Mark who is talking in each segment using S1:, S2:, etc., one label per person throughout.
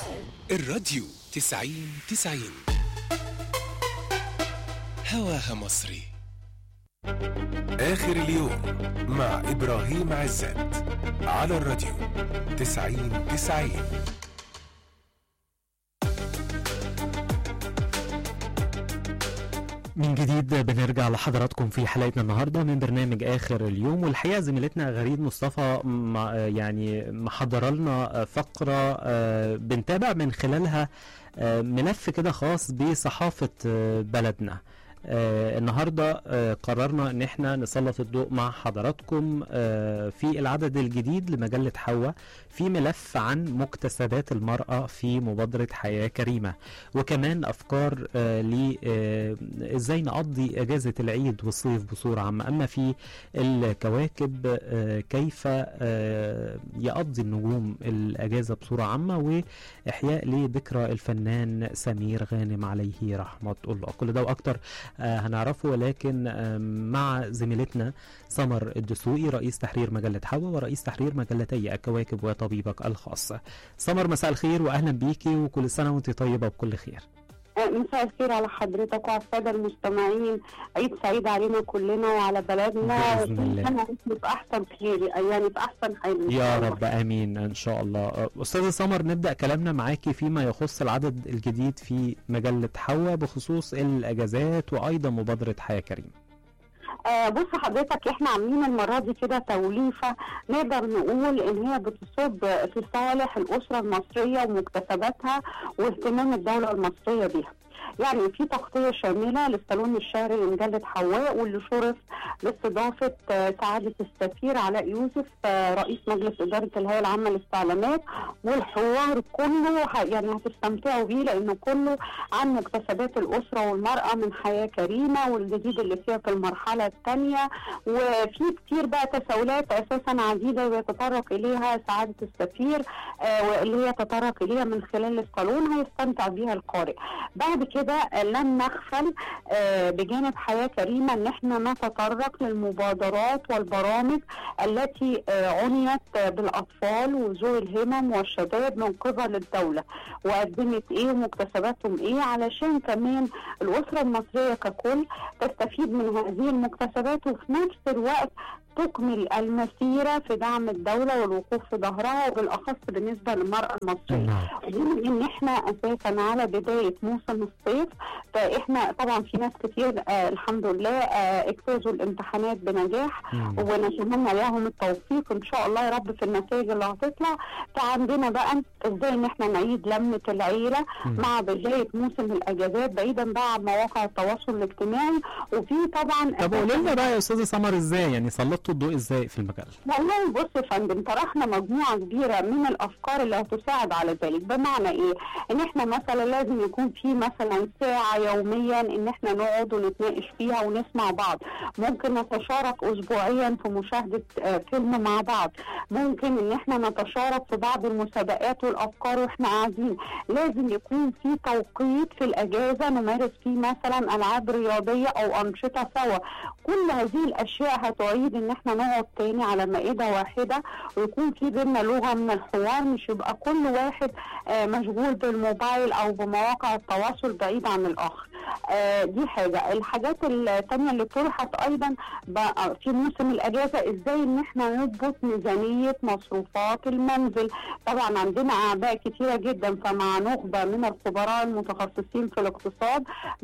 S1: الراديو تسعين تسعين هواها مصري آخر اليوم مع إبراهيم عزت على الراديو تسعين تسعين
S2: من جديد بنرجع لحضراتكم في حلقتنا النهارده من برنامج اخر اليوم والحقيقه زميلتنا غريب مصطفى مع- يعني محضره لنا فقره آه، بنتابع من خلالها آه، ملف كده خاص بصحافه آه، بلدنا آه النهارده آه قررنا ان احنا نسلط الضوء مع حضراتكم آه في العدد الجديد لمجله حوا في ملف عن مكتسبات المراه في مبادره حياه كريمه وكمان افكار آه ل آه ازاي نقضي اجازه العيد والصيف بصوره عامه اما في الكواكب آه كيف آه يقضي النجوم الاجازه بصوره عامه واحياء لذكرى الفنان سمير غانم عليه رحمه الله كل ده واكتر آه هنعرفه ولكن آه مع زميلتنا سمر الدسوقي رئيس تحرير مجله حوا ورئيس تحرير مجلتي الكواكب وطبيبك الخاص سمر مساء الخير واهلا بيكي وكل سنه وانت طيبه بكل خير
S3: مساء الخير على حضرتك وعلى الساده المستمعين عيد سعيد علينا كلنا وعلى بلدنا
S2: بإذن الله.
S3: وكل سنة وإحنا في احسن خير يعني في احسن حال إن
S2: يا
S3: شاء الله.
S2: رب امين ان شاء الله أه، استاذه سمر نبدا كلامنا معاكي فيما يخص العدد الجديد في مجله حوا بخصوص الاجازات وايضا مبادره حياه كريمه
S3: آه بص حضرتك احنا عاملين المره دي كده توليفه نقدر نقول ان هي بتصب في صالح الاسره المصريه ومكتسباتها واهتمام الدوله المصريه بيها. يعني في تغطيه شامله للصالون الشهري لمجله حواء واللي شرف باستضافه آه، سعاده السفير علاء يوسف آه، رئيس مجلس اداره الهيئه العامه للاستعلامات والحوار كله ه- يعني هتستمتعوا بيه لانه كله عن مكتسبات الاسره والمراه من حياه كريمه والجديد اللي فيها في المرحله الثانيه وفي كتير بقى تساؤلات اساسا عديده بيتطرق اليها سعاده السفير آه واللي هي تطرق اليها من خلال الصالون هيستمتع بيها القارئ. بعد كده آه، لن نغفل آه بجانب حياه كريمه ان احنا نتطرق للمبادرات والبرامج التي آه عنيت آه، بالاطفال وذوي الهمم والشباب من قبل الدوله وقدمت ايه ومكتسباتهم ايه علشان كمان الاسره المصريه ككل تستفيد من هذه المكتسبات وفي نفس الوقت تكمل المسيره في دعم الدوله والوقوف في ظهرها وبالاخص بالنسبه للمراه المصريه. بما ان احنا اساسا على بدايه موسم الصيف فاحنا طبعا في ناس كتير آه الحمد لله آه اجتازوا الامتحانات بنجاح
S2: مم.
S3: ونتمنى لهم التوفيق ان شاء الله يا رب في النتائج اللي هتطلع فعندنا بقى ازاي ان احنا نعيد لمه العيله
S2: مم.
S3: مع بدايه موسم الاجازات بعيدا بقى عن مواقع التواصل الاجتماعي وفي طبعا
S2: طب قولي لنا بقى يا استاذه سمر ازاي يعني سلطتوا الضوء ازاي في المجله
S3: والله بص يا فندم طرحنا مجموعه كبيره من الافكار اللي هتساعد على ذلك بمعنى ايه؟ ان احنا مثلا لازم يكون في مثلا ساعه يوميا ان احنا نقعد ونتناقش فيها ونسمع بعض، ممكن نتشارك اسبوعيا في مشاهده آه، فيلم مع بعض، ممكن ان احنا نتشارك في بعض المسابقات والافكار واحنا قاعدين، لازم يكون في توقيت في الاجازه نمارس فيه مثلا العاب رياضيه او انشطه سوا، كل هذه الاشياء هتعيد ان احنا نقعد تاني على مائده واحده ويكون في بينا لغه من الحوار مش يبقى كل واحد آه، مشغول بالموبايل او بمواقع التواصل بعيد عن الاخر آه، دي حاجه الحاجات التانية اللي طرحت ايضا بقى في موسم الاجازه ازاي ان احنا نضبط ميزانيه مصروفات المنزل طبعا عندنا اعباء كتيره جدا فمع نخبه من الخبراء المتخصصين في الاقتصاد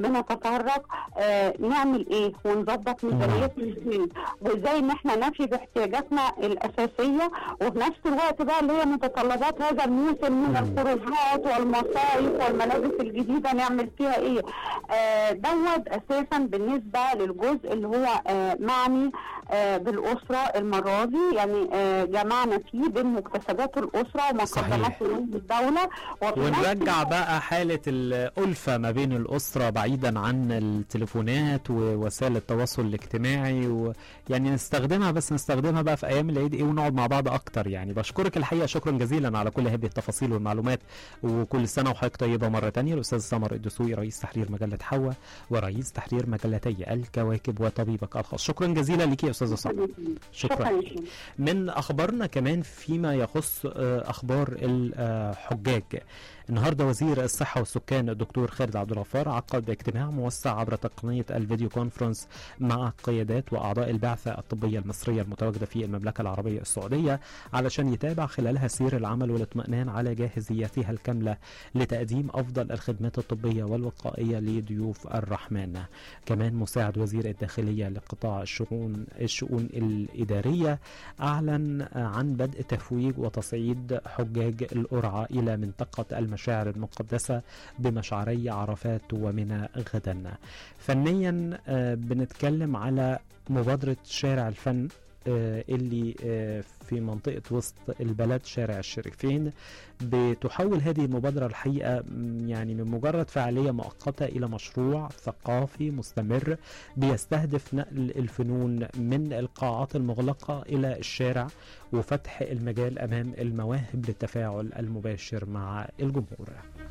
S3: بنتطرق آه، نعمل ايه ونظبط ميزانيتنا ازاي وازاي ان احنا نفي باحتياجاتنا الاساسيه وفي نفس الوقت بقى اللي هي متطلبات هذا الموسم من الخروجات والمصايف والملابس الجديده نعمل فيها ايه آه دوت اساسا بالنسبه للجزء اللي هو آه معني آه بالاسره المره دي يعني آه جمعنا فيه بين مكتسبات الاسره ومقدمات
S2: صحيح.
S3: الدوله وفي نفس
S2: ونرجع
S3: الوقت-
S2: بقى حالة الألفة ما بين الأسرة بعيدا عن التليفونات ووسائل التواصل الاجتماعي ويعني نستخدمها بس نستخدمها بقى في أيام العيد إيه ونقعد مع بعض أكتر يعني بشكرك الحقيقة شكرا جزيلا على كل هذه التفاصيل والمعلومات وكل سنة وحضرتك طيبة مرة تانية الأستاذ سمر الدسوقي رئيس تحرير مجلة حوا ورئيس تحرير مجلتي الكواكب وطبيبك الخاص شكرا جزيلا لك يا أستاذة سمر شكرا
S3: شكرا
S2: من اخبارنا كمان فيما يخص آه، اخبار ال- الحجاج النهارده وزير الصحه والسكان الدكتور خالد عبد الغفار عقد اجتماع موسع عبر تقنيه الفيديو كونفرنس مع قيادات واعضاء البعثه الطبيه المصريه المتواجده في المملكه العربيه السعوديه علشان يتابع خلالها سير العمل والاطمئنان على جاهزيتها الكامله لتقديم افضل الخدمات الطبيه والوقائيه لضيوف الرحمن. كمان مساعد وزير الداخليه لقطاع الشؤون الشؤون الاداريه اعلن عن بدء تفويج وتصعيد حجاج القرعه الى منطقه المشاعر المقدسه بمشعري عرفات ومنى غدا. فنيا آه، بنتكلم على مبادره شارع الفن آه، اللي آه، في منطقة وسط البلد شارع الشريفين بتحول هذه المبادرة الحقيقة م، يعني من مجرد فعالية مؤقتة إلى مشروع ثقافي مستمر بيستهدف نقل الفنون من القاعات المغلقة إلى الشارع وفتح المجال أمام المواهب للتفاعل المباشر مع الجمهور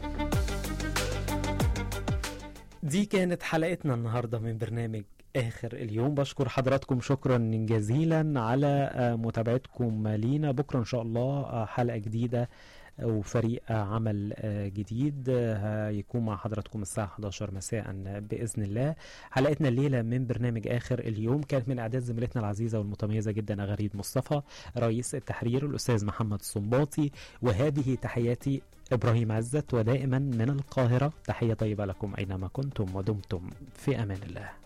S2: دي كانت حلقتنا النهارده من برنامج اخر اليوم بشكر حضراتكم شكرا جزيلا على آه، متابعتكم لينا بكره ان شاء الله آه، حلقه جديده وفريق آه، عمل آه، جديد آه، هيكون مع حضراتكم الساعة 11 مساء بإذن الله حلقتنا الليلة من برنامج آخر اليوم كانت من إعداد زميلتنا العزيزة والمتميزة جدا أغاريد مصطفى رئيس التحرير الأستاذ محمد الصنباطي وهذه تحياتي إبراهيم عزت ودائما من القاهرة تحية طيبة لكم أينما كنتم ودمتم في أمان الله